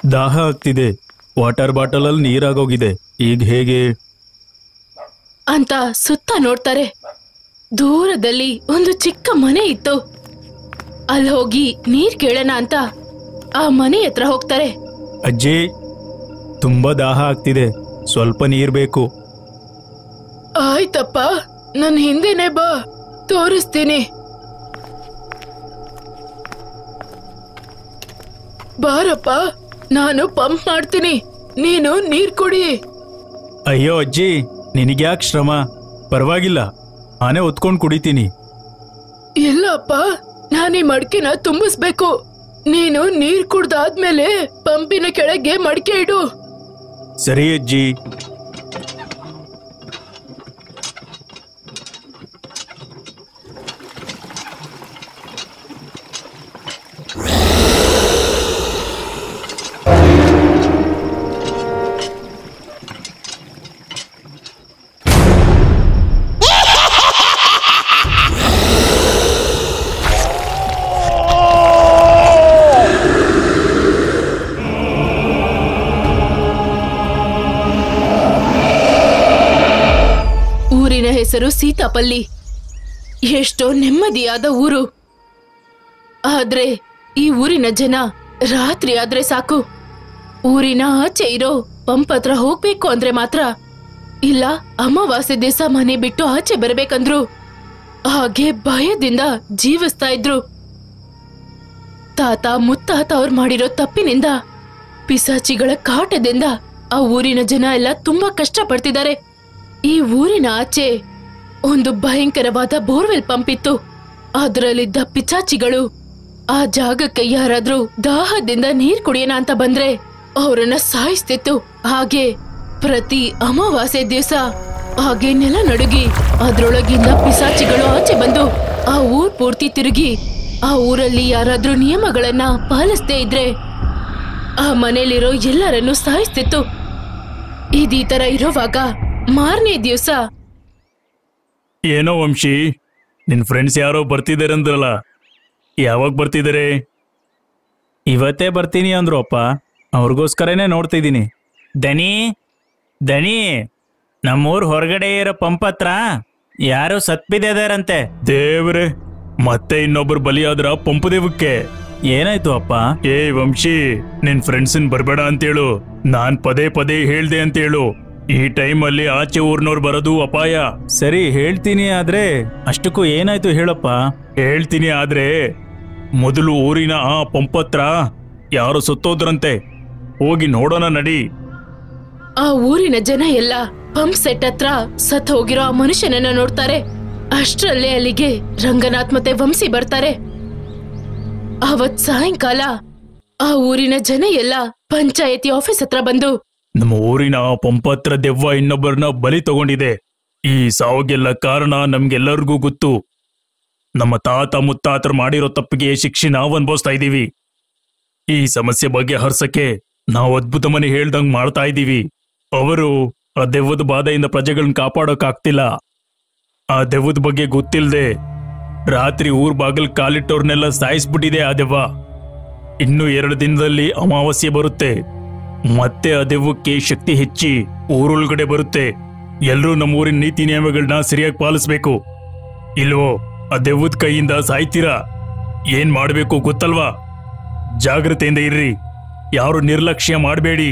ದಾಹ ಆಗ್ತಿದೆ ವಾಟರ್ ಬಾಟಲಲ್ಲಿ ನೀರಾಗೋಗಿದೆ ಈಗ ಹೇಗೆ ಅಂತ ಸುತ್ತ ನೋಡ್ತಾರೆ ದೂರದಲ್ಲಿ ಒಂದು ಚಿಕ್ಕ ಮನೆ ಇತ್ತು ಅಲ್ಲಿ ಹೋಗಿ ನೀರ್ ಕೇಳೋಣ ಅಂತ ಆ ಮನೆ ಹತ್ರ ಹೋಗ್ತಾರೆ ಅಜ್ಜಿ ತುಂಬಾ ದಾಹ ಆಗ್ತಿದೆ ಸ್ವಲ್ಪ ನೀರ್ ಬೇಕು ಆಯ್ತಪ್ಪ ನನ್ ಹಿಂದೆನೆ ಬಾ ತೋರಿಸ್ತೀನಿ ಬಾರಪ್ಪ ನಾನು ಪಂಪ್ ಮಾಡ್ತೀನಿ ನೀನು ನೀರ್ ಕುಡಿ ಅಯ್ಯೋ ಅಜ್ಜಿ ನಿನಗ್ಯಾಕೆ ಶ್ರಮ ಪರವಾಗಿಲ್ಲ ನಾನೇ ಹೊತ್ಕೊಂಡು ಕುಡಿತೀನಿ ಇಲ್ಲಪ್ಪ ನಾನು ಈ ಮಡ್ಕೆನ ತುಂಬಿಸ್ಬೇಕು ನೀನು ನೀರ್ ಕುಡ್ದಾದ್ಮೇಲೆ ಪಂಪಿನ ಕೆಳಗೆ ಮಡ್ಕೆ ಇಡು ಸರಿ ಅಜ್ಜಿ ಊರಿನ ಹೆಸರು ಸೀತಾಪಲ್ಲಿ ಎಷ್ಟೋ ನೆಮ್ಮದಿಯಾದ ಊರು ಆದ್ರೆ ಈ ಊರಿನ ಜನ ರಾತ್ರಿ ಆದ್ರೆ ಸಾಕು ಊರಿನ ಆಚೆ ಇರೋ ಪಂಪ್ ಹತ್ರ ಹೋಗ್ಬೇಕು ಅಂದ್ರೆ ಮಾತ್ರ ಇಲ್ಲ ಅಮಾವಾಸ್ಯೆ ದಿವಸ ಮನೆ ಬಿಟ್ಟು ಆಚೆ ಬರ್ಬೇಕಂದ್ರು ಹಾಗೆ ಭಯದಿಂದ ಜೀವಿಸ್ತಾ ಇದ್ರು ತಾತ ಮುತ್ತಾತ ಅವ್ರು ಮಾಡಿರೋ ತಪ್ಪಿನಿಂದ ಪಿಸಾಚಿಗಳ ಕಾಟದಿಂದ ಆ ಊರಿನ ಜನ ಎಲ್ಲ ತುಂಬಾ ಕಷ್ಟ ಪಡ್ತಿದ್ದಾರೆ ಈ ಊರಿನ ಆಚೆ ಒಂದು ಭಯಂಕರವಾದ ಬೋರ್ವೆಲ್ ಪಂಪ್ ಇತ್ತು ಅದರಲ್ಲಿದ್ದ ಪಿಚಾಚಿಗಳು ಆ ಜಾಗಕ್ಕೆ ಯಾರಾದ್ರೂ ದಾಹದಿಂದ ನೀರ್ ಕುಡಿಯೋಣ ಅಂತ ಬಂದ್ರೆ ಅವರನ್ನ ಸಾಯಿಸ್ತಿತ್ತು ಹಾಗೆ ಪ್ರತಿ ಅಮಾವಾಸ್ಯೆ ದಿವಸ ಹಾಗೆ ನೆಲ ನಡುಗಿ ಅದ್ರೊಳಗಿಂದ ಪಿಸಾಚಿಗಳು ಆಚೆ ಬಂದು ಆ ಊರ್ ಪೂರ್ತಿ ತಿರುಗಿ ಆ ಊರಲ್ಲಿ ಯಾರಾದ್ರೂ ನಿಯಮಗಳನ್ನ ಪಾಲಿಸದೇ ಇದ್ರೆ ಆ ಮನೇಲಿರೋ ಎಲ್ಲರನ್ನು ಸಾಯಿಸ್ತಿತ್ತು ಇದೀ ತರ ಇರೋವಾಗ ಮಾರನೇ ದಿವಸ ಏನೋ ವಂಶಿ ನಿನ್ ಫ್ರೆಂಡ್ಸ್ ಯಾರೋ ಬರ್ತಿದ್ದಾರೆ ಅಂದ್ರಲ್ಲ ಯಾವಾಗ ಬರ್ತಿದ್ದಾರೆ ಇವತ್ತೇ ಬರ್ತೀನಿ ಅಂದ್ರು ಅಪ್ಪ ಅವ್ರಿಗೋಸ್ಕರನೇ ನೋಡ್ತಿದ್ದೀನಿ ದನಿ ದನಿ ನಮ್ಮೂರ್ ಹೊರಗಡೆ ಇರೋ ಪಂಪ್ ಹತ್ರ ಯಾರೋ ಸತ್ಬಿದ್ದಾರಂತೆ ದೇವ್ರೆ ಮತ್ತೆ ಇನ್ನೊಬ್ರು ಬಲಿಯಾದ್ರ ಪಂಪ್ ದೇವಕ್ಕೆ ಏನಾಯ್ತು ಅಪ್ಪ ಏ ವಂಶಿ ನಿನ್ ಫ್ರೆಂಡ್ಸನ್ ಬರ್ಬೇಡ ಅಂತೇಳು ನಾನ್ ಪದೇ ಪದೇ ಹೇಳ್ದೆ ಅಂತೇಳು ಈ ಟೈಮಲ್ಲಿ ಆಚೆ ಊರ್ನವ್ರು ಬರೋದು ಅಪಾಯ ಸರಿ ಹೇಳ್ತೀನಿ ಆದ್ರೆ ಅಷ್ಟಕ್ಕೂ ಏನಾಯ್ತು ಹೇಳಪ್ಪ ಹೇಳ್ತೀನಿ ಆದ್ರೆ ಮೊದಲು ಊರಿನ ಆ ಪಂಪ್ ಹತ್ರ ಯಾರು ಸುತ್ತೋದ್ರಂತೆ ಹೋಗಿ ನೋಡೋಣ ನಡಿ ಆ ಊರಿನ ಜನ ಎಲ್ಲ ಪಂಪ್ ಸೆಟ್ ಹತ್ರ ಸತ್ ಹೋಗಿರೋ ಆ ಮನುಷ್ಯನನ್ನ ನೋಡ್ತಾರೆ ಅಷ್ಟ್ರಲ್ಲೇ ಅಲ್ಲಿಗೆ ರಂಗನಾಥ್ ಮತ್ತೆ ವಂಶಿ ಬರ್ತಾರೆ ಅವತ್ ಸಾಯಂಕಾಲ ಆ ಊರಿನ ಜನ ಎಲ್ಲ ಪಂಚಾಯತಿ ಆಫೀಸ್ ಹತ್ರ ಬಂದು ನಮ್ಮ ಊರಿನ ಆ ಪಂಪ್ ಹತ್ರ ದೆವ್ವ ಇನ್ನೊಬ್ಬರನ್ನ ಬಲಿ ತಗೊಂಡಿದೆ ಈ ಸಾವಿಗೆಲ್ಲ ಕಾರಣ ನಮ್ಗೆಲ್ಲರಿಗೂ ಗೊತ್ತು ನಮ್ಮ ತಾತ ಮುತ್ತಾತರು ಮಾಡಿರೋ ತಪ್ಪಿಗೆ ಶಿಕ್ಷೆ ನಾವು ಅನ್ಭವಿಸ್ತಾ ಇದ್ದೀವಿ ಈ ಸಮಸ್ಯೆ ಬಗ್ಗೆ ಹರ್ಸಕ್ಕೆ ನಾವು ಅದ್ಭುತ ಮನೆ ಹೇಳ್ದಂಗ್ ಮಾಡ್ತಾ ಇದ್ದೀವಿ ಅವರು ಆ ದೆವ್ವದ ಬಾಧೆಯಿಂದ ಪ್ರಜೆಗಳನ್ನ ಕಾಪಾಡೋಕಾಗ್ತಿಲ್ಲ ಆ ದೆವ್ವದ ಬಗ್ಗೆ ಗೊತ್ತಿಲ್ದೆ ರಾತ್ರಿ ಊರ್ ಬಾಗಿಲ್ ಕಾಲಿಟ್ಟವ್ರನ್ನೆಲ್ಲ ಸಾಯಿಸ್ಬಿಟ್ಟಿದೆ ಆ ದೆವ್ವ ಇನ್ನು ಎರಡು ದಿನದಲ್ಲಿ ಅಮಾವಾಸ್ಯೆ ಬರುತ್ತೆ ಮತ್ತೆ ಆ ದೆವ್ವಕ್ಕೆ ಶಕ್ತಿ ಹೆಚ್ಚಿ ಊರೊಳಗಡೆ ಬರುತ್ತೆ ಎಲ್ರೂ ನಮ್ಮ ಊರಿನ ನೀತಿ ನಿಯಮಗಳನ್ನ ಸರಿಯಾಗಿ ಪಾಲಿಸ್ಬೇಕು ಇಲ್ವೋ ಆ ದೆವ್ವದ ಕೈಯಿಂದ ಸಾಯ್ತೀರಾ ಏನ್ ಮಾಡ್ಬೇಕು ಗೊತ್ತಲ್ವಾ ಜಾಗ್ರತೆಯಿಂದ ಇರ್ರಿ ಯಾರು ನಿರ್ಲಕ್ಷ್ಯ ಮಾಡಬೇಡಿ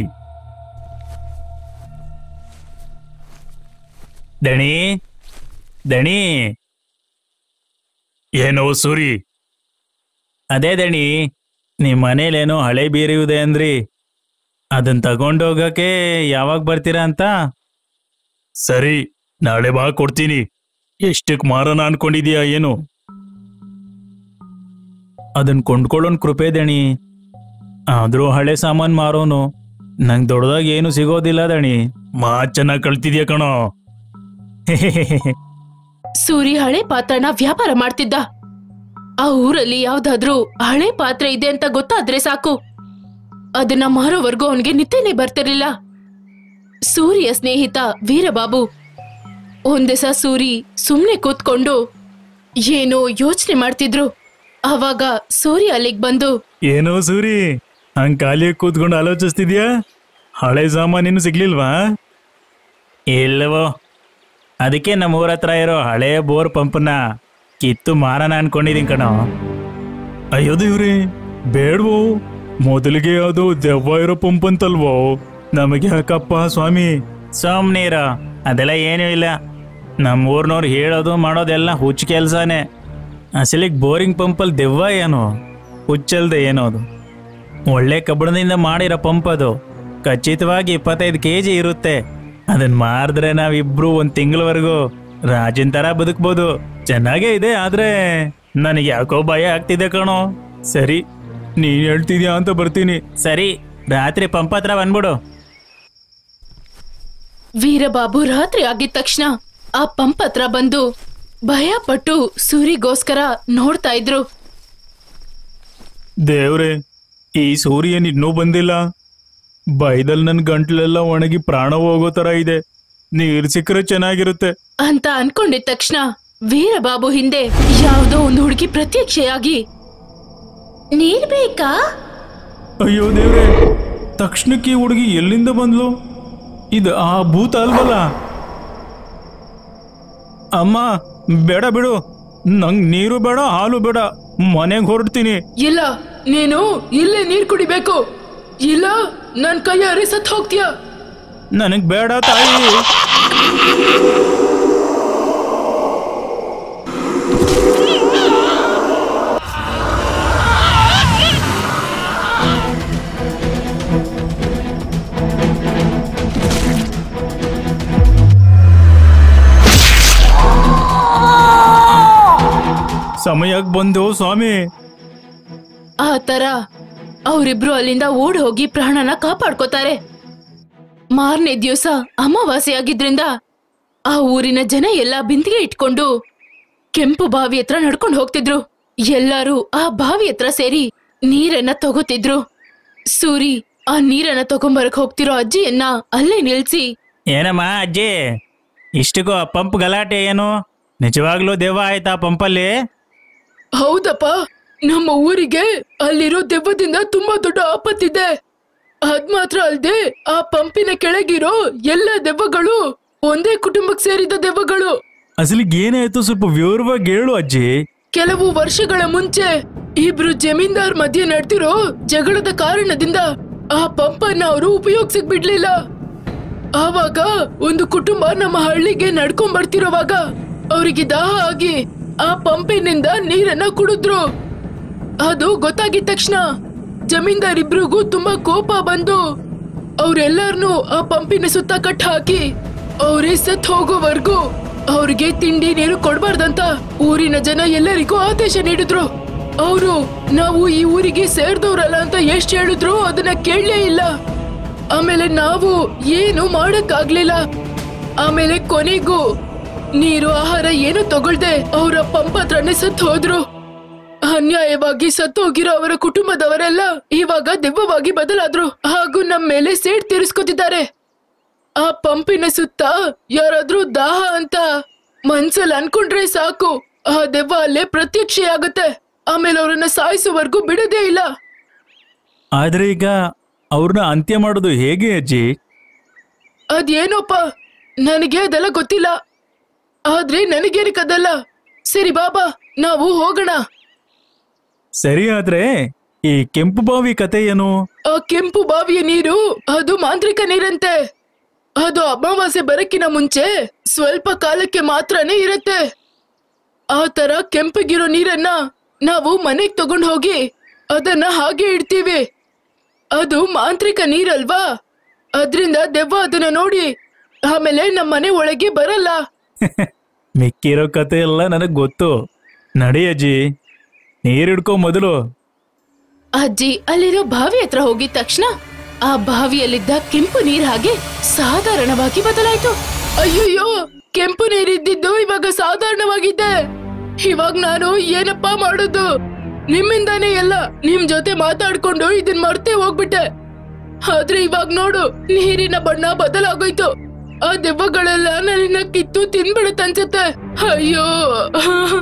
ದಣಿ ದಣಿ ಏನೋ ಸೂರಿ ಅದೇ ದಣಿ ನಿಮ್ ಮನೇಲೇನೋ ಹಳೆ ಬೀರಿಯುದೆ ಅಂದ್ರಿ ಅದನ್ನ ತಗೊಂಡೋಗಕ್ಕೆ ಯಾವಾಗ ಬರ್ತೀರಾ ಅಂತ ಸರಿ ನಾಳೆ ಬಾ ಕೊಡ್ತೀನಿ ಎಷ್ಟಕ್ ಮಾರನ ಅನ್ಕೊಂಡಿದೀಯಾ ಏನು ಅದನ್ ಕೊಂಡ್ಕೊಳ್ಳೋನ್ ಕೃಪೆ ದಣಿ ಆದ್ರೂ ಹಳೆ ಸಾಮಾನ್ ಮಾರೋನು ನಂಗ್ ದೊಡ್ಡದಾಗ ಏನು ಸಿಗೋದಿಲ್ಲ ದಣಿ ಮಾ ಚೆನ್ನಾಗ್ ಕಳ್ತಿದ್ಯಾ ಕಣೋ ಸೂರಿ ಹಳೆ ಪಾತ್ರನ ವ್ಯಾಪಾರ ಮಾಡ್ತಿದ್ದ ಆ ಊರಲ್ಲಿ ಯಾವ್ದಾದ್ರೂ ಹಳೆ ಪಾತ್ರೆ ಇದೆ ಅಂತ ಗೊತ್ತಾದ್ರೆ ಸಾಕು ಅದನ್ನ ಮಾರೋವರೆಗೂ ಅವನಿಗೆ ನಿದ್ದೆನೆ ಬರ್ತಿರ್ಲಿಲ್ಲ ಸೂರಿಯ ಸ್ನೇಹಿತ ವೀರಬಾಬು ಒಂದಿವಸ ಸೂರಿ ಸುಮ್ನೆ ಕೂತ್ಕೊಂಡು ಏನೋ ಯೋಚನೆ ಮಾಡ್ತಿದ್ರು ಆವಾಗ ಸೂರ್ಯ ಅಲ್ಲಿಗ್ ಬಂದು ಏನೋ ಸೂರಿ ಹಂಗ್ ಖಾಲಿ ಕೂತ್ಕೊಂಡು ಆಲೋಚಿಸ್ತಿದ್ಯಾ ಹಳೆ ಸಾಮಾನಿನ್ನು ಸಿಗ್ಲಿಲ್ವಾ ಇಲ್ಲವೋ ಅದಕ್ಕೆ ನಮ್ಮ ಊರ ಹತ್ರ ಇರೋ ಹಳೆ ಬೋರ್ ಪಂಪ್ನ ಕಿತ್ತು ಮಾರಣ ಅನ್ಕೊಂಡಿದೀನಿ ಕಣೋ ಅಯ್ಯೋ ದೇವ್ರಿ ಬೇಡ್ವೋ ಮೊದಲಿಗೆ ಅದು ದೆವ್ವ ಇರೋ ಪಂಪ್ ಅಂತಲ್ವೋ ನಮಗೆ ಯಾಕಪ್ಪ ಸ್ವಾಮಿ ಸೋಮ್ನೀರ ಅದೆಲ್ಲ ಏನೂ ಇಲ್ಲ ನಮ್ಮ ಊರ್ನವ್ರು ಹೇಳೋದು ಮಾಡೋದೆಲ್ಲ ಹುಚ್ಚ ಕೆಲ್ಸನೇ ಅಸಲಿಗೆ ಬೋರಿಂಗ್ ಪಂಪಲ್ಲಿ ದೆವ್ವ ಏನು ಹುಚ್ಚಲ್ದೆ ಏನೋ ಅದು ಒಳ್ಳೆ ಕಬ್ಬಣದಿಂದ ಮಾಡಿರೋ ಪಂಪ್ ಅದು ಖಚಿತವಾಗಿ ಇಪ್ಪತ್ತೈದು ಕೆ ಜಿ ಇರುತ್ತೆ ಅದನ್ನ ಮಾರಿದ್ರೆ ನಾವಿಬ್ರು ಒಂದು ತಿಂಗಳವರೆಗೂ ರಾಜನ್ ತರ ಬದುಕ್ಬೋದು ಚೆನ್ನಾಗೇ ಇದೆ ಆದ್ರೆ ನನಗೆ ಯಾಕೋ ಭಯ ಆಗ್ತಿದೆ ಕಣೋ ಸರಿ ನೀನ್ ಹೇಳ್ತಿದ್ಯಾ ಅಂತ ಬರ್ತೀನಿ ಸರಿ ರಾತ್ರಿ ಪಂಪ್ ಹತ್ರ ಬಂದ್ಬಿಡು ವೀರಬಾಬು ರಾತ್ರಿ ಆಗಿದ ತಕ್ಷಣ ಆ ಪಂಪ್ ಹತ್ರ ಬಂದು ಭಯ ಪಟ್ಟು ಸೂರಿಗೋಸ್ಕರ ನೋಡ್ತಾ ಇದ್ರು ದೇವ್ರೆ ಈ ಸೂರ್ಯನ್ ಇನ್ನೂ ಬಂದಿಲ್ಲ ಬೈದಲ್ಲಿ ನನ್ನ ಗಂಟ್ಲೆಲ್ಲ ಒಣಗಿ ಪ್ರಾಣ ಹೋಗೋ ತರ ಇದೆ ನೀರ್ ಸಿಕ್ಕರೆ ಚೆನ್ನಾಗಿರುತ್ತೆ ಅಂತ ಅನ್ಕೊಂಡಿದ ತಕ್ಷಣ ವೀರಬಾಬು ಹಿಂದೆ ಯಾವುದೋ ಒಂದು ಹುಡುಗಿ ಪ್ರತ್ಯಕ್ಷೆಯಾಗಿ ನೀರ್ ಬೇಕಾ ಅಯ್ಯೋ ದೇವ್ರೆ ತಕ್ಷಣಕ್ಕೆ ಈ ಹುಡುಗಿ ಎಲ್ಲಿಂದ ಬಂದ್ಲು ಇದು ಆ ಭೂತ ಅಲ್ವಲ್ಲ ಅಮ್ಮ ಬೇಡ ಬಿಡು ನಂಗ್ ನೀರು ಬೇಡ ಹಾಲು ಬೇಡ ಮನೆಗೆ ಹೊರಡ್ತೀನಿ ಇಲ್ಲ ನೀನು ಇಲ್ಲೇ ನೀರ್ ಕುಡಿಬೇಕು ಇಲ್ಲ ನನ್ ಕೈಯಾರೆ ಸತ್ ಹೋಗ್ತೀಯ ನನಗ್ ಬೇಡ ತಾಯಿ ಸಮಯಕ್ಕೆ ಬಂದು ಸ್ವಾಮಿ ಆ ತರ ಅವರಿಬ್ರು ಅಲ್ಲಿಂದ ಓಡ್ ಹೋಗಿ ಪ್ರಾಣನ ಕಾಪಾಡ್ಕೋತಾರೆ ಮಾರನೇ ದಿವಸ ಅಮಾವಾಸ್ಯೆ ಆಗಿದ್ರಿಂದ ಆ ಊರಿನ ಜನ ಎಲ್ಲ ಬಿಂದಿಗೆ ಇಟ್ಕೊಂಡು ಕೆಂಪು ಬಾವಿ ಹತ್ರ ನಡ್ಕೊಂಡು ಹೋಗ್ತಿದ್ರು ಎಲ್ಲರೂ ಆ ಬಾವಿ ಹತ್ರ ಸೇರಿ ನೀರನ್ನ ತಗೋತಿದ್ರು ಸೂರಿ ಆ ನೀರನ್ನ ತಗೊಂಬರಕ್ ಹೋಗ್ತಿರೋ ಅಜ್ಜಿಯನ್ನ ಅಲ್ಲೇ ನಿಲ್ಸಿ ಏನಮ್ಮ ಅಜ್ಜಿ ಇಷ್ಟಕ್ಕೂ ಆ ಪಂಪ್ ಗಲಾಟೆ ಏನು ನಿಜವಾಗ್ಲೂ ದೆವ್ವ ಆಯ್ತಾ ಪಂಪಲ್ಲಿ ಹೌದಪ್ಪ ನಮ್ಮ ಊರಿಗೆ ಅಲ್ಲಿರೋ ದೆವ್ವದಿಂದ ತುಂಬಾ ದೊಡ್ಡ ಆಪತ್ತಿದೆ ಅದ್ ಮಾತ್ರ ಅಲ್ದೆ ಆ ಪಂಪಿನ ಕೆಳಗಿರೋ ಎಲ್ಲ ದೆವ್ವಗಳು ಒಂದೇ ಕುಟುಂಬಕ್ಕೆ ಸೇರಿದ ದೆವ್ವಗಳು ಅಸಲಿಗೆ ಏನಾಯ್ತು ಸ್ವಲ್ಪ ವಿವರವಾಗಿ ಹೇಳು ಅಜ್ಜಿ ಕೆಲವು ವರ್ಷಗಳ ಮುಂಚೆ ಇಬ್ರು ಜಮೀನ್ದಾರ್ ಮಧ್ಯೆ ನಡೆದಿರೋ ಜಗಳದ ಕಾರಣದಿಂದ ಆ ಪಂಪನ್ನ ಅವರು ಉಪಯೋಗಿಸಕ್ ಬಿಡ್ಲಿಲ್ಲ ಆವಾಗ ಒಂದು ಕುಟುಂಬ ನಮ್ಮ ಹಳ್ಳಿಗೆ ನಡ್ಕೊಂಡ್ ಬರ್ತಿರೋವಾಗ ಅವರಿಗೆ ದಾಹ ಆಗಿ ಆ ಪಂಪಿನಿಂದ ನೀರನ್ನ ಕುಡಿದ್ರು ಅದು ಗೊತ್ತಾಗಿದ ತಕ್ಷಣ ಜಮೀನ್ದಾರ್ ಇಬ್ರಿಗೂ ತುಂಬಾ ಕೋಪ ಬಂದು ಅವ್ರೆಲ್ಲಾರ್ನು ಆ ಪಂಪಿನ ಸುತ್ತ ಕಟ್ ಹಾಕಿ ಅವ್ರೇ ಸತ್ ಹೋಗೋವರ್ಗೂ ಅವ್ರಿಗೆ ತಿಂಡಿ ನೀರು ಕೊಡ್ಬಾರ್ದಂತ ಊರಿನ ಜನ ಎಲ್ಲರಿಗೂ ಆದೇಶ ನೀಡಿದ್ರು ಅವರು ನಾವು ಈ ಊರಿಗೆ ಸೇರ್ದವ್ರಲ್ಲ ಅಂತ ಎಷ್ಟ್ ಹೇಳಿದ್ರು ಅದನ್ನ ಕೇಳಲೇ ಇಲ್ಲ ಆಮೇಲೆ ನಾವು ಏನು ಮಾಡಕ್ಕಾಗ್ಲಿಲ್ಲ ಆಮೇಲೆ ಕೊನೆಗೂ ನೀರು ಆಹಾರ ಏನು ತಗೊಳ್ದೆ ಅವರ ಪಂಪ್ ಹತ್ರನೇ ಸತ್ತು ಹೋದ್ರು ಅನ್ಯಾಯವಾಗಿ ಸತ್ತು ಹೋಗಿರೋ ಅವರ ಕುಟುಂಬದವರೆಲ್ಲ ಇವಾಗ ದೆವ್ವವಾಗಿ ಬದಲಾದ್ರು ಹಾಗೂ ನಮ್ಮ ಮೇಲೆ ಸೇಡ್ ತೀರಿಸ್ಕೊತಿದ್ದಾರೆ ಆ ಪಂಪಿನ ಸುತ್ತ ಯಾರಾದ್ರೂ ದಾಹ ಅಂತ ಮನ್ಸಲ್ಲಿ ಅನ್ಕೊಂಡ್ರೆ ಸಾಕು ಆ ದೆವ್ವ ಅಲ್ಲೇ ಪ್ರತ್ಯಕ್ಷೆಯಾಗುತ್ತೆ ಆಮೇಲೆ ಅವರನ್ನ ಸಾಯಿಸುವವರೆಗೂ ಬಿಡೋದೇ ಇಲ್ಲ ಆದ್ರೆ ಈಗ ಅವ್ರನ್ನ ಅಂತ್ಯ ಮಾಡೋದು ಹೇಗೆ ಅಜ್ಜಿ ಅದೇನೋಪ್ಪ ನನಗೆ ಅದೆಲ್ಲ ಗೊತ್ತಿಲ್ಲ ಆದ್ರೆ ನನಗೇನಕ್ಕದಲ್ಲ ಸರಿ ಬಾಬಾ ನಾವು ಹೋಗೋಣ ಸರಿ ಆದ್ರೆ ಈ ಕೆಂಪು ಬಾವಿ ಕತೆ ಏನು ಆ ಕೆಂಪು ಬಾವಿಯ ನೀರು ಅದು ಮಾಂತ್ರಿಕ ನೀರಂತೆ ಅದು ಅಮಾವಾಸ್ಯೆ ಬರಕ್ಕಿನ ಮುಂಚೆ ಸ್ವಲ್ಪ ಕಾಲಕ್ಕೆ ಮಾತ್ರನೇ ಇರತ್ತೆ ಆ ತರ ಕೆಂಪಗಿರೋ ನೀರನ್ನ ನಾವು ಮನೆಗ್ ತಗೊಂಡ್ ಹೋಗಿ ಅದನ್ನ ಹಾಗೆ ಇಡ್ತೀವಿ ಅದು ಮಾಂತ್ರಿಕ ನೀರಲ್ವಾ ಅದ್ರಿಂದ ದೆವ್ವ ಅದನ್ನ ನೋಡಿ ಆಮೇಲೆ ನಮ್ಮ ಮನೆ ಒಳಗೆ ಬರಲ್ಲ ಮಿಕ್ಕಿರೋ ಕತೆ ಎಲ್ಲ ನನಗ್ ಗೊತ್ತು ನಡಿ ಅಜ್ಜಿ ನೀರ್ ಹಿಡ್ಕೊ ಮೊದಲು ಅಜ್ಜಿ ಅಲ್ಲಿರೋ ಬಾವಿ ಹತ್ರ ಹೋಗಿದ ತಕ್ಷಣ ಆ ಬಾವಿಯಲ್ಲಿದ್ದ ಕೆಂಪು ನೀರ್ ಹಾಗೆ ಸಾಧಾರಣವಾಗಿ ಬದಲಾಯ್ತು ಅಯ್ಯಯ್ಯೋ ಕೆಂಪು ನೀರಿದ್ದಿದ್ದು ಇವಾಗ ಸಾಧಾರಣವಾಗಿದೆ ಇವಾಗ ನಾನು ಏನಪ್ಪ ಮಾಡೋದು ನಿಮ್ಮಿಂದಾನೇ ಎಲ್ಲ ನಿಮ್ ಜೊತೆ ಮಾತಾಡ್ಕೊಂಡು ಇದನ್ ಮರ್ತೆ ಹೋಗ್ಬಿಟ್ಟೆ ಆದ್ರೆ ಇವಾಗ ನೋಡು ನೀರಿನ ಬಣ್ಣ ಬದಲಾಗೋಯ್ತು ಆ ದೆವ್ವಗಳೆಲ್ಲ ನನ್ನ ಕಿತ್ತು ತಿನ್ಬಿಡುತ್ತನ್ಸತ್ತೆ ಅಯ್ಯೋ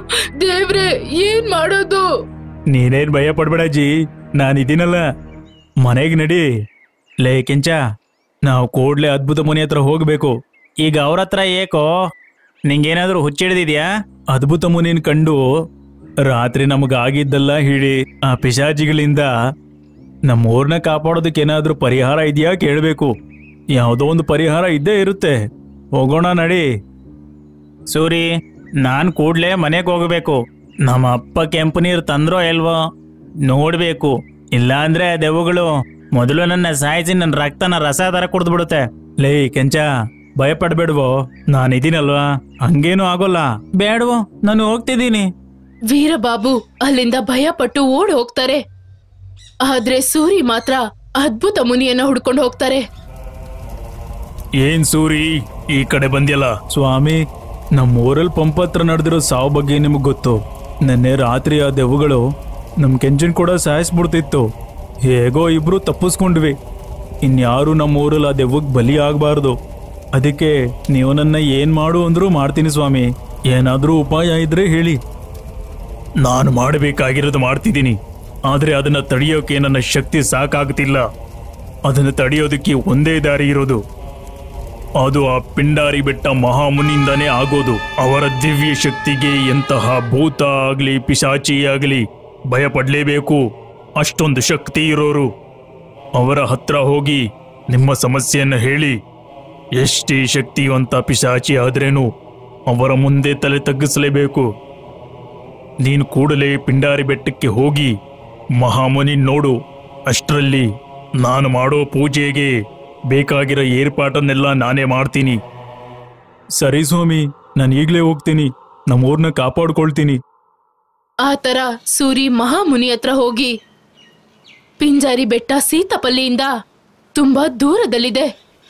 ದೇವ್ರೆ ಏನ್ ಮಾಡೋದು ನೀನೇನ್ ಭಯ ಪಡ್ಬೇಡ ಅಜ್ಜಿ ನಾನಿದ್ದೀನಲ್ಲ ಮನೆಗೆ ನಡಿ ಲೇ ಕೆಂಚ ನಾವು ಕೂಡ್ಲೆ ಅದ್ಭುತ ಮುನಿ ಹತ್ರ ಹೋಗ್ಬೇಕು ಈಗ ಅವ್ರ ಹತ್ರ ಏಕೋ ನಿಂಗೇನಾದ್ರೂ ಹುಚ್ಚಿಡ್ದಿದ್ಯಾ ಅದ್ಭುತ ಮುನಿನ್ ಕಂಡು ರಾತ್ರಿ ನಮಗಾಗಿದ್ದಲ್ಲ ಹಿಡಿ ಆ ಪಿಶಾಚಿಗಳಿಂದ ನಮ್ಮ ಊರ್ನ ಕಾಪಾಡೋದಕ್ಕೆ ಏನಾದ್ರೂ ಪರಿಹಾರ ಇದೆಯಾ ಕೇಳಬೇಕು ಯಾವುದೋ ಒಂದು ಪರಿಹಾರ ಇದ್ದೇ ಇರುತ್ತೆ ಹೋಗೋಣ ನಡಿ ಸೂರಿ ನಾನು ಕೂಡ್ಲೇ ಮನೆಗೆ ಹೋಗಬೇಕು ನಮ್ಮ ಅಪ್ಪ ಕೆಂಪು ನೀರು ತಂದ್ರೋ ಇಲ್ವೋ ನೋಡ್ಬೇಕು ಇಲ್ಲಾಂದ್ರೆ ಆ ದೆವ್ವಗಳು ಮೊದಲು ನನ್ನ ಸಾಯಿಸಿ ನನ್ನ ರಕ್ತನ ರಸ ತರ ಕುಡ್ದು ಬಿಡುತ್ತೆ ಲೇ ಕೆಂಚ ಭಯ ಪಡ್ಬೇಡ್ವೋ ನಾನಿದ್ದೀನಲ್ವಾ ಹಂಗೇನು ಆಗೋಲ್ಲ ಬೇಡವೋ ನಾನು ಹೋಗ್ತಿದ್ದೀನಿ ವೀರಬಾಬು ಅಲ್ಲಿಂದ ಭಯ ಪಟ್ಟು ಓಡ್ ಹೋಗ್ತಾರೆ ಆದ್ರೆ ಸೂರಿ ಮಾತ್ರ ಅದ್ಭುತ ಮುನಿಯನ್ನ ಹುಡ್ಕೊಂಡು ಹೋಗ್ತಾರೆ ಏನ್ ಸೂರಿ ಈ ಕಡೆ ಬಂದ್ಯಲ್ಲ ಸ್ವಾಮಿ ನಮ್ಮ ಊರಲ್ಲಿ ಪಂಪ್ ಹತ್ರ ನಡೆದಿರೋ ಸಾವು ಬಗ್ಗೆ ನಿಮಗೆ ಗೊತ್ತು ನಿನ್ನೆ ರಾತ್ರಿ ಆ ದೆವ್ವಗಳು ನಮ್ ಕೆಂಚನ್ ಕೂಡ ಸಾಯಿಸ್ಬಿಡ್ತಿತ್ತು ಹೇಗೋ ಇಬ್ರು ತಪ್ಪಿಸ್ಕೊಂಡ್ವಿ ಇನ್ಯಾರು ನಮ್ಮ ಊರಲ್ಲಿ ಆ ದೆವ್ವಕ್ಕೆ ಬಲಿ ಆಗಬಾರ್ದು ಅದಕ್ಕೆ ನೀವು ನನ್ನ ಏನ್ ಮಾಡು ಅಂದ್ರೂ ಮಾಡ್ತೀನಿ ಸ್ವಾಮಿ ಏನಾದ್ರೂ ಉಪಾಯ ಇದ್ರೆ ಹೇಳಿ ನಾನು ಮಾಡಬೇಕಾಗಿರೋದು ಮಾಡ್ತಿದ್ದೀನಿ ಆದ್ರೆ ಅದನ್ನ ತಡೆಯೋಕೆ ನನ್ನ ಶಕ್ತಿ ಸಾಕಾಗ್ತಿಲ್ಲ ಅದನ್ನು ತಡೆಯೋದಕ್ಕೆ ಒಂದೇ ದಾರಿ ಇರೋದು ಅದು ಆ ಪಿಂಡಾರಿ ಬೆಟ್ಟ ಮಹಾಮುನಿಂದಾನೇ ಆಗೋದು ಅವರ ದಿವ್ಯ ಶಕ್ತಿಗೆ ಎಂತಹ ಭೂತ ಆಗ್ಲಿ ಪಿಶಾಚಿ ಆಗ್ಲಿ ಭಯ ಪಡ್ಲೇಬೇಕು ಅಷ್ಟೊಂದು ಶಕ್ತಿ ಇರೋರು ಅವರ ಹತ್ರ ಹೋಗಿ ನಿಮ್ಮ ಸಮಸ್ಯೆಯನ್ನ ಹೇಳಿ ಎಷ್ಟೇ ಶಕ್ತಿವಂತ ಪಿಶಾಚಿ ಆದ್ರೇನು ಅವರ ಮುಂದೆ ತಲೆ ತಗ್ಗಿಸಲೇಬೇಕು ನೀನು ಕೂಡಲೇ ಪಿಂಡಾರಿ ಬೆಟ್ಟಕ್ಕೆ ಹೋಗಿ ಮಹಾಮುನಿ ನೋಡು ಅಷ್ಟರಲ್ಲಿ ನಾನು ಮಾಡೋ ಪೂಜೆಗೆ ಬೇಕಾಗಿರೋ ಏರ್ಪಾಟನ್ನೆಲ್ಲ ನಾನೇ ಮಾಡ್ತೀನಿ ಸರಿ ಸ್ವಾಮಿ ನಾನು ಈಗಲೇ ಹೋಗ್ತೀನಿ ನಮ್ಮೂರ್ನ ಕಾಪಾಡ್ಕೊಳ್ತೀನಿ ಆ ತರ ಸೂರಿ ಮಹಾಮುನಿ ಹತ್ರ ಹೋಗಿ ಪಿಂಜಾರಿ ಬೆಟ್ಟ ಸೀತಪಲ್ಲಿಯಿಂದ ತುಂಬಾ ದೂರದಲ್ಲಿದೆ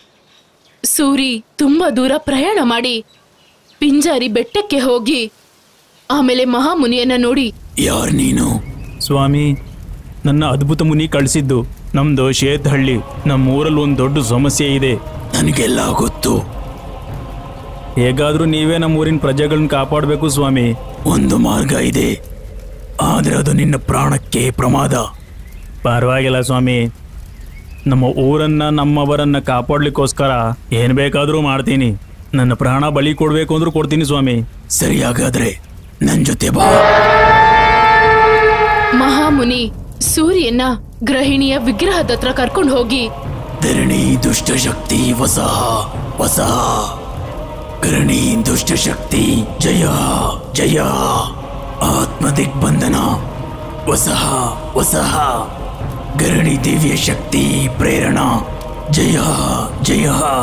ಸೂರಿ ತುಂಬಾ ದೂರ ಪ್ರಯಾಣ ಮಾಡಿ ಪಿಂಜಾರಿ ಬೆಟ್ಟಕ್ಕೆ ಹೋಗಿ ಆಮೇಲೆ ಮಹಾಮುನಿಯನ್ನ ನೋಡಿ ಯಾರು ನೀನು ಸ್ವಾಮಿ ನನ್ನ ಅದ್ಭುತ ಮುನಿ ಕಳಿಸಿದ್ದು ನಮ್ದು ಶೇತ್ಹಳ್ಳಿ ನಮ್ಮ ಊರಲ್ಲಿ ಒಂದು ದೊಡ್ಡ ಸಮಸ್ಯೆ ಇದೆ ನನಗೆಲ್ಲ ಗೊತ್ತು ಹೇಗಾದ್ರೂ ನೀವೇ ನಮ್ಮ ಊರಿನ ಪ್ರಜೆಗಳನ್ನ ಕಾಪಾಡಬೇಕು ಸ್ವಾಮಿ ಒಂದು ಮಾರ್ಗ ಇದೆ ಆದ್ರೆ ಅದು ನಿನ್ನ ಪ್ರಾಣಕ್ಕೆ ಪ್ರಮಾದ ಪರವಾಗಿಲ್ಲ ಸ್ವಾಮಿ ನಮ್ಮ ಊರನ್ನ ನಮ್ಮವರನ್ನ ಕಾಪಾಡ್ಲಿಕ್ಕೋಸ್ಕರ ಏನ್ ಬೇಕಾದ್ರೂ ಮಾಡ್ತೀನಿ ನನ್ನ ಪ್ರಾಣ ಬಲಿ ಕೊಡ್ಬೇಕು ಅಂದ್ರೂ ಕೊಡ್ತೀನಿ ಸ್ವಾಮಿ ಸರಿ ಹಾಗಾದ್ರೆ ನನ್ ಜೊತೆ ಬಾ ಮಹಾಮುನಿ ಸೂರ್ಯನ ಗ್ರಹಿಣಿಯ ವಿಗ್ರಹದ ಹತ್ರ ಕರ್ಕೊಂಡು ಹೋಗಿ ಧರಣಿ ದುಷ್ಟ ಶಕ್ತಿ ವಸಹ ವಸಹ ಕರಣಿ ದುಷ್ಟ ಶಕ್ತಿ ಜಯ ಜಯ ಆತ್ಮ ದಿಗ್ಬಂಧನ ವಸಹ ವಸಹ ಗರಣಿ ದಿವ್ಯ ಶಕ್ತಿ ಪ್ರೇರಣ ಜಯ ಜಯ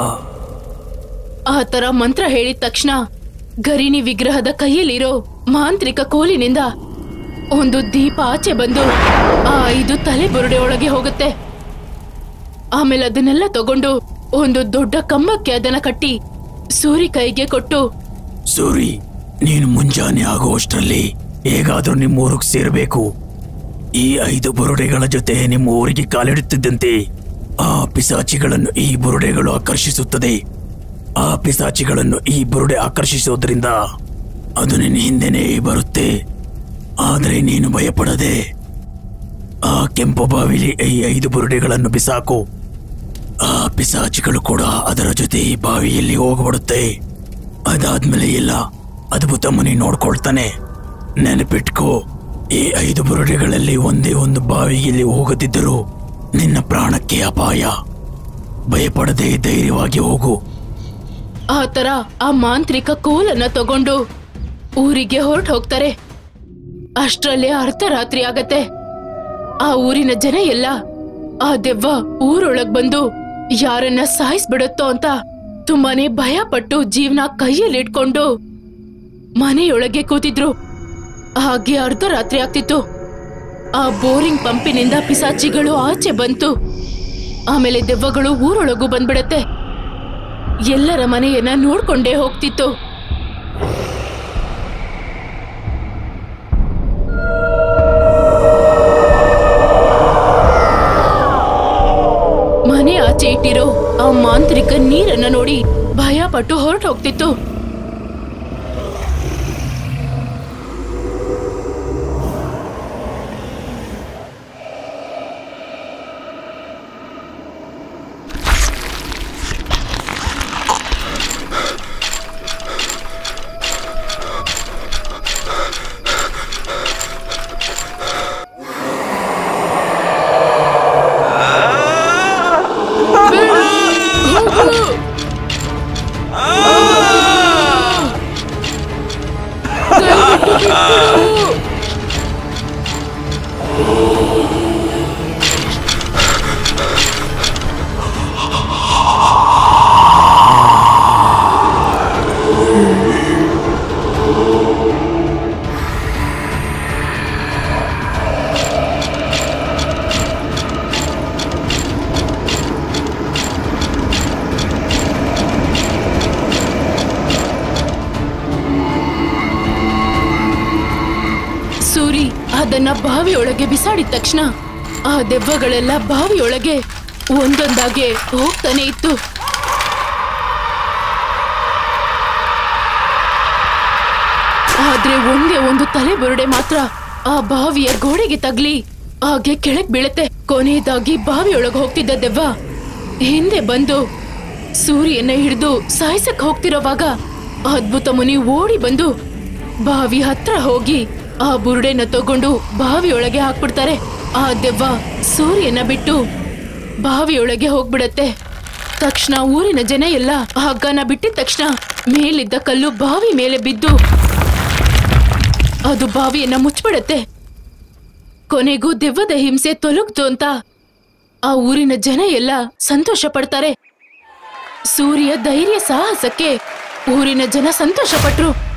ಆ ತರ ಮಂತ್ರ ಹೇಳಿದ ತಕ್ಷಣ ಗರಿಣಿ ವಿಗ್ರಹದ ಕೈಯಲ್ಲಿರೋ ಮಾಂತ್ರಿಕ ಕೋಲಿನಿಂದ ಒಂದು ದೀಪ ಆಚೆ ಬಂದು ಆ ಐದು ತಲೆ ಬುರುಡೆ ಒಳಗೆ ಹೋಗುತ್ತೆ ಆಮೇಲೆ ಅದನ್ನೆಲ್ಲ ತಗೊಂಡು ಒಂದು ದೊಡ್ಡ ಕಂಬಕ್ಕೆ ಅದನ್ನ ಕಟ್ಟಿ ಸೂರಿ ಕೈಗೆ ಕೊಟ್ಟು ಸೂರಿ ನೀನು ಮುಂಜಾನೆ ಆಗುವಷ್ಟರಲ್ಲಿ ಹೇಗಾದ್ರೂ ನಿಮ್ಮ ಊರಿಗೆ ಸೇರಬೇಕು ಈ ಐದು ಬುರುಡೆಗಳ ಜೊತೆ ನಿಮ್ಮ ಊರಿಗೆ ಕಾಲಿಡುತ್ತಿದ್ದಂತೆ ಆ ಪಿಸಾಚಿಗಳನ್ನು ಈ ಬುರುಡೆಗಳು ಆಕರ್ಷಿಸುತ್ತದೆ ಆ ಪಿಸಾಚಿಗಳನ್ನು ಈ ಬುರುಡೆ ಆಕರ್ಷಿಸೋದ್ರಿಂದ ಅದು ನಿನ್ನ ಹಿಂದೆನೇ ಬರುತ್ತೆ ಆದರೆ ನೀನು ಭಯಪಡದೆ ಆ ಕೆಂಪು ಬಾವಿಲಿ ಈ ಐದು ಬುರುಡೆಗಳನ್ನು ಬಿಸಾಕು ಆ ಪಿಸಾಚಿಗಳು ಕೂಡ ಅದರ ಜೊತೆ ಈ ಬಾವಿಯಲ್ಲಿ ಹೋಗ್ಬಿಡುತ್ತೆ ಅದಾದ್ಮೇಲೆ ಎಲ್ಲ ಅದ್ಭುತ ಮನಿ ನೋಡ್ಕೊಳ್ತಾನೆ ನೆನಪಿಟ್ಕೋ ಈ ಐದು ಬುರುಡೆಗಳಲ್ಲಿ ಒಂದೇ ಒಂದು ಬಾವಿಯಲ್ಲಿ ಹೋಗುತ್ತಿದ್ದರೂ ನಿನ್ನ ಪ್ರಾಣಕ್ಕೆ ಅಪಾಯ ಭಯಪಡದೆ ಧೈರ್ಯವಾಗಿ ಹೋಗು ಆ ತರ ಆ ಮಾಂತ್ರಿಕ ಕೋಲನ್ನ ತಗೊಂಡು ಊರಿಗೆ ಹೊರಟು ಹೋಗ್ತಾರೆ ಅಷ್ಟ್ರಲ್ಲೇ ಅರ್ಧರಾತ್ರಿ ಆಗತ್ತೆ ಆ ಊರಿನ ಜನ ಎಲ್ಲ ಆ ದೆವ್ವ ಊರೊಳಗ್ ಬಂದು ಯಾರನ್ನ ಸಾಯಿಸ್ಬಿಡುತ್ತೋ ಅಂತ ತುಂಬಾನೇ ಭಯ ಪಟ್ಟು ಜೀವನ ಕೈಯಲ್ಲಿ ಇಟ್ಕೊಂಡು ಮನೆಯೊಳಗೆ ಕೂತಿದ್ರು ಹಾಗೆ ಅರ್ಧರಾತ್ರಿ ಆಗ್ತಿತ್ತು ಆ ಬೋರಿಂಗ್ ಪಂಪಿನಿಂದ ಪಿಸಾಚಿಗಳು ಆಚೆ ಬಂತು ಆಮೇಲೆ ದೆವ್ವಗಳು ಊರೊಳಗೂ ಬಂದ್ಬಿಡತ್ತೆ ಎಲ್ಲರ ಮನೆಯನ್ನ ನೋಡ್ಕೊಂಡೇ ಹೋಗ್ತಿತ್ತು ಮನೆ ಆಚೆ ಇಟ್ಟಿರೋ ಆ ಮಾಂತ್ರಿಕ ನೀರನ್ನ ನೋಡಿ ಭಯ ಪಟ್ಟು ಹೊರಟು ಹೋಗ್ತಿತ್ತು ಅದನ್ನ ಬಾವಿಯೊಳಗೆ ಬಿಸಾಡಿದ ತಕ್ಷಣ ಆ ದೆವ್ವಗಳೆಲ್ಲ ಬಾವಿಯೊಳಗೆ ಒಂದೊಂದಾಗೆ ಹೋಗ್ತಾನೆ ಇತ್ತು ಆದ್ರೆ ಒಂದೇ ಒಂದು ತಲೆ ಬುರುಡೆ ಮಾತ್ರ ಆ ಬಾವಿಯ ಗೋಡೆಗೆ ತಗ್ಲಿ ಹಾಗೆ ಕೆಳಗ್ ಬೀಳುತ್ತೆ ಕೊನೆಯದಾಗಿ ಬಾವಿಯೊಳಗೆ ಹೋಗ್ತಿದ್ದ ದೆವ್ವ ಹಿಂದೆ ಬಂದು ಸೂರ್ಯನ ಹಿಡಿದು ಸಾಯ್ಸಕ್ ಹೋಗ್ತಿರೋವಾಗ ಅದ್ಭುತ ಮುನಿ ಓಡಿ ಬಂದು ಬಾವಿ ಹತ್ರ ಹೋಗಿ ಆ ಬುರುಡೆನ ತಗೊಂಡು ಬಾವಿಯೊಳಗೆ ಹಾಕ್ಬಿಡ್ತಾರೆ ಆ ದೆವ್ವ ಸೂರ್ಯನ ಬಿಟ್ಟು ಬಾವಿಯೊಳಗೆ ಹೋಗ್ಬಿಡತ್ತೆ ತಕ್ಷಣ ಊರಿನ ಜನ ಎಲ್ಲ ಆ ಹಗ್ಗನ ಬಿಟ್ಟಿದ ತಕ್ಷಣ ಮೇಲಿದ್ದ ಕಲ್ಲು ಬಾವಿ ಮೇಲೆ ಬಿದ್ದು ಅದು ಬಾವಿಯನ್ನ ಮುಚ್ಚಿಬಿಡತ್ತೆ ಕೊನೆಗೂ ದೆವ್ವದ ಹಿಂಸೆ ತೊಲಗ್ತು ಅಂತ ಆ ಊರಿನ ಜನ ಎಲ್ಲ ಸಂತೋಷ ಪಡ್ತಾರೆ ಸೂರ್ಯ ಧೈರ್ಯ ಸಾಹಸಕ್ಕೆ ಊರಿನ ಜನ ಸಂತೋಷ ಪಟ್ರು